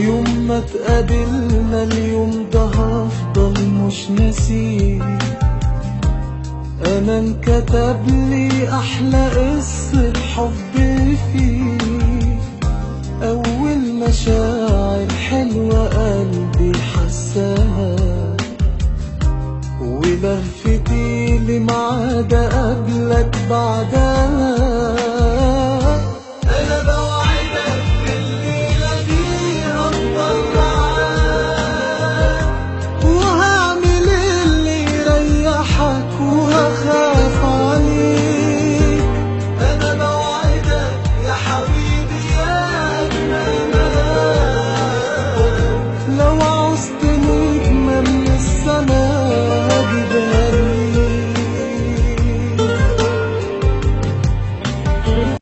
يوم ما اتقابلنا اليوم ده هفضل مش ناسيه انا انكتب لي احلى قصة حب فيه اول مشاعر حلوة قلبي حساها ولفتي لمعاد قبلك بعدها انا بوعدك بالليلة دي هفضل معاك وهعمل اللي يريحك وهخاف عليك انا بوعدك يا حبيبي يا اجمل ملاك لو عوزت نجمة من السما هجيبها ليك